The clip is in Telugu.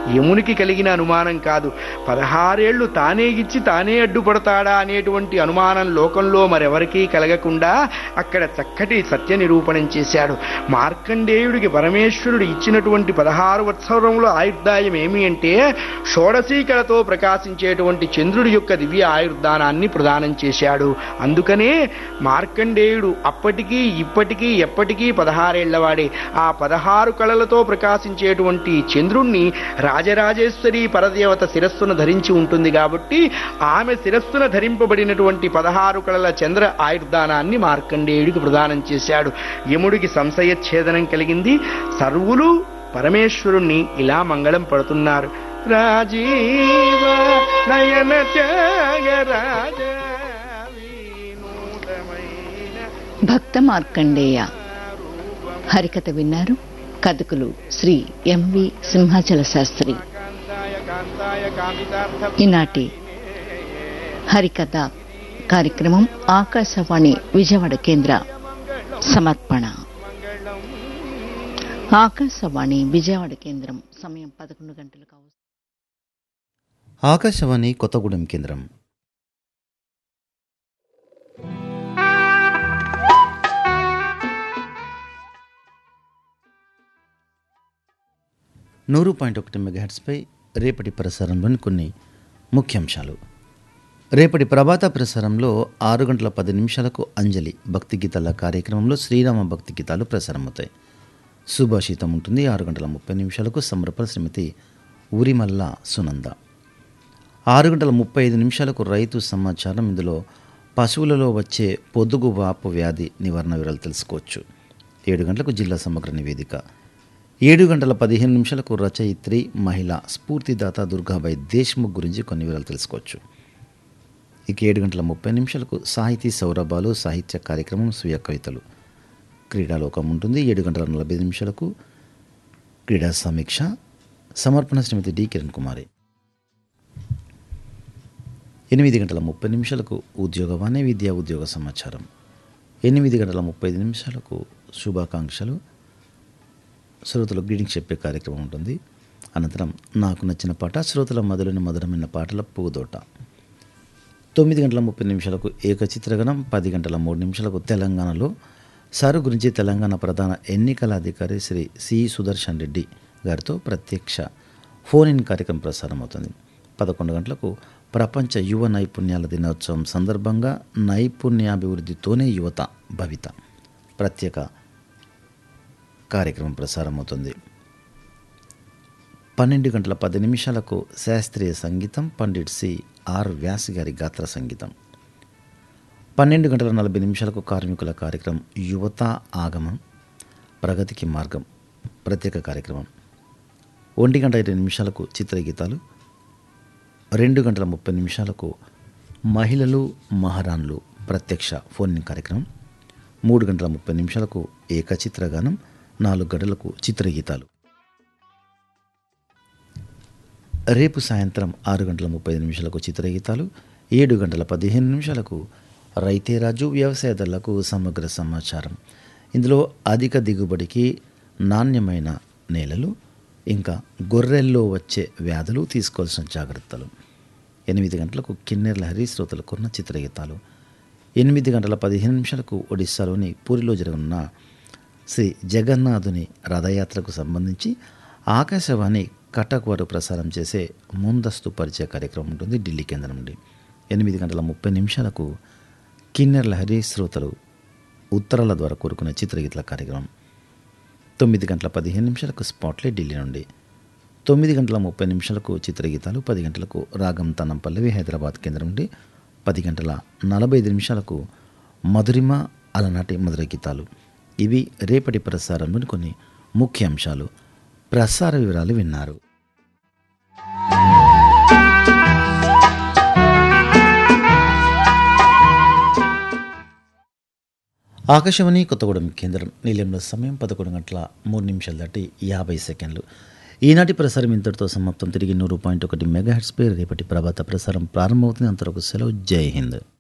యమునికి కలిగిన అనుమానం కాదు పదహారేళ్లు తానే ఇచ్చి తానే అడ్డుపడతాడా అనేటువంటి అనుమానం లోకంలో మరెవరికీ కలగకుండా అక్కడ చక్కటి సత్య నిరూపణం చేశాడు మార్కండేయుడికి పరమేశ్వరుడు ఇచ్చినటువంటి పదహారు వత్సరంలో ఆయుర్దాయం ఏమి అంటే షోడశీకలతో ప్రకాశించేటువంటి చంద్రుడి యొక్క దివ్య ఆయుర్దానాన్ని ప్రదానం చేశాడు అందుకనే మార్కండేయుడు అప్పటికీ ఇప్పటికీ ఎప్పటికీ పదహారేళ్లవాడే ఆ పదహారు కళలతో ప్రకాశించేటువంటి చంద్రుణ్ణి రాజరాజేశ్వరి పరదేవత శిరస్సును ధరించి ఉంటుంది కాబట్టి ఆమె శిరస్సున ధరింపబడినటువంటి పదహారు కళల చంద్ర ఆయుర్దానాన్ని మార్కండేయుడికి ప్రదానం చేశాడు యముడికి సంశయఛేదనం కలిగింది సర్వులు పరమేశ్వరుణ్ణి ఇలా మంగళం పడుతున్నారు రాజీవ నయన త్యాగరాజ వినూతమైన భక్త మార్కండేయ హరికథ విన్నారు కథకులు శ్రీ ఎంవి సింహాచల శాస్త్రి కాంతాయ కాంతాయ కామితార్థ ఈనాటి హరికథ కార్యక్రమం ఆకాశవాణి విజయవాడ కేంద్ర సమర్పణ ఆకాశవాణి విజయవాడ కేంద్రం సమయం పదకొండు గంటలకు అవు- ఆకాశవాణి కొత్తగూడెం కేంద్రం నూరు పాయింట్ ఒకటి మెగాహెట్స్పై రేపటి ప్రసారంలోని కొన్ని ముఖ్యాంశాలు రేపటి ప్రభాత ప్రసారంలో ఆరు గంటల పది నిమిషాలకు అంజలి భక్తి గీతాల కార్యక్రమంలో శ్రీరామ భక్తి గీతాలు ప్రసారమవుతాయి సుభాషితం ఉంటుంది ఆరు గంటల ముప్పై నిమిషాలకు సమర్పణ శ్రీమతి ఊరిమల్ల సునంద ఆరు గంటల ముప్పై ఐదు నిమిషాలకు రైతు సమాచారం ఇందులో పశువులలో వచ్చే పొదుగు వాపు వ్యాధి నివారణ వివరాలు తెలుసుకోవచ్చు ఏడు గంటలకు జిల్లా సమగ్ర నివేదిక ఏడు గంటల పదిహేను నిమిషాలకు రచయిత్రి మహిళ స్ఫూర్తిదాత దుర్గాబాయి దేశ్ముఖ్ గురించి కొన్ని వివరాలు తెలుసుకోవచ్చు ఇక ఏడు గంటల ముప్పై నిమిషాలకు సాహితీ సౌరభాలు సాహిత్య కార్యక్రమం స్వీయ కవితలు క్రీడాలోకం ఉంటుంది ఏడు గంటల నలభై నిమిషాలకు క్రీడా సమీక్ష సమర్పణ శ్రీమతి డి కిరణ్ కుమారి ఎనిమిది గంటల ముప్పై నిమిషాలకు ఉద్యోగవాణి విద్యా ఉద్యోగ సమాచారం ఎనిమిది గంటల ముప్పై ఐదు నిమిషాలకు శుభాకాంక్షలు శ్రోతలు గ్రీటింగ్స్ చెప్పే కార్యక్రమం ఉంటుంది అనంతరం నాకు నచ్చిన పాట శ్రోతల మధులని మధురమైన పాటల పూదోట తొమ్మిది గంటల ముప్పై నిమిషాలకు ఏకచిత్రగణం పది గంటల మూడు నిమిషాలకు తెలంగాణలో సారు గురించి తెలంగాణ ప్రధాన ఎన్నికల అధికారి శ్రీ సి సుదర్శన్ రెడ్డి గారితో ప్రత్యక్ష ఫోన్ ఇన్ కార్యక్రమం ప్రసారం అవుతుంది పదకొండు గంటలకు ప్రపంచ యువ నైపుణ్యాల దినోత్సవం సందర్భంగా నైపుణ్యాభివృద్ధితోనే యువత భవిత ప్రత్యేక కార్యక్రమం ప్రసారమవుతుంది పన్నెండు గంటల పది నిమిషాలకు శాస్త్రీయ సంగీతం పండిట్ సి ఆర్ వ్యాస్ గారి గాత్ర సంగీతం పన్నెండు గంటల నలభై నిమిషాలకు కార్మికుల కార్యక్రమం యువత ఆగమం ప్రగతికి మార్గం ప్రత్యేక కార్యక్రమం ఒంటి గంట ఇరవై నిమిషాలకు చిత్రగీతాలు రెండు గంటల ముప్పై నిమిషాలకు మహిళలు మహారాన్లు ప్రత్యక్ష ఫోన్ ఇన్ కార్యక్రమం మూడు గంటల ముప్పై నిమిషాలకు ఏకచిత్రగానం నాలుగు గంటలకు చిత్రగీతాలు రేపు సాయంత్రం ఆరు గంటల ముప్పై ఐదు నిమిషాలకు చిత్రగీతాలు ఏడు గంటల పదిహేను నిమిషాలకు రైతే రాజు వ్యవసాయదారులకు సమగ్ర సమాచారం ఇందులో అధిక దిగుబడికి నాణ్యమైన నేలలు ఇంకా గొర్రెల్లో వచ్చే వ్యాధులు తీసుకోవాల్సిన జాగ్రత్తలు ఎనిమిది గంటలకు కిన్నెర్ల హరి శ్రోతలకున్న చిత్రగీతాలు ఎనిమిది గంటల పదిహేను నిమిషాలకు ఒడిస్సాలోని పూరిలో జరగనున్న శ్రీ జగన్నాథుని రథయాత్రకు సంబంధించి ఆకాశవాణి కటక్ వారు ప్రసారం చేసే ముందస్తు పరిచయ కార్యక్రమం ఉంటుంది ఢిల్లీ కేంద్రం నుండి ఎనిమిది గంటల ముప్పై నిమిషాలకు కిన్నెర్ల హరి శ్రోతలు ఉత్తరాల ద్వారా కోరుకునే చిత్రగీతల కార్యక్రమం తొమ్మిది గంటల పదిహేను నిమిషాలకు స్పాట్లైట్ ఢిల్లీ నుండి తొమ్మిది గంటల ముప్పై నిమిషాలకు చిత్రగీతాలు పది గంటలకు రాగం తనం పల్లవి హైదరాబాద్ కేంద్రం నుండి పది గంటల నలభై ఐదు నిమిషాలకు మధురిమ అలనాటి మధుర గీతాలు ఇవి రేపటి ప్రసారంలోని కొన్ని ముఖ్య అంశాలు ప్రసార వివరాలు విన్నారు ఆకాశవాణి కొత్తగూడెం కేంద్రం నీలంలో సమయం పదకొండు గంటల మూడు నిమిషాలు దాటి యాభై సెకండ్లు ఈనాటి ప్రసారం ఇంతటితో సమాప్తం తిరిగి నూరు పాయింట్ ఒకటి మెగా హెడ్స్పై రేపటి ప్రభాత ప్రసారం ప్రారంభమవుతుంది అంతవరకు సెలవు జై హింద్